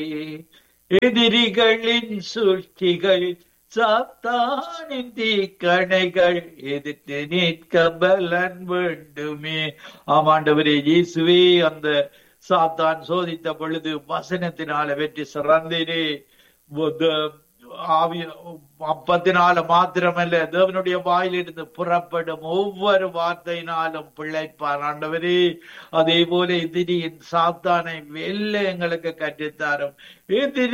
எதிரிகளின் சூழ்ச்சிகள் சாத்தானின் தீக்கணைகள் எதிர்த்து நிற்க பலன் வேண்டுமே ஆமாண்டவரே இயேசுவே அந்த சாத்தான் சோதித்த பொழுது வசனத்தினால வெற்றி சிறந்திரே ஆவிய அப்பத்தினால மாத்திரமல்ல தேவனுடைய வாயிலிருந்து புறப்படும் ஒவ்வொரு வார்த்தையினாலும் பிழைப்பார் ஆண்டவரே அதே போல எதிரியின் சாத்தானை வெல்ல எங்களுக்கு கற்றுத்தாரும் எதிரி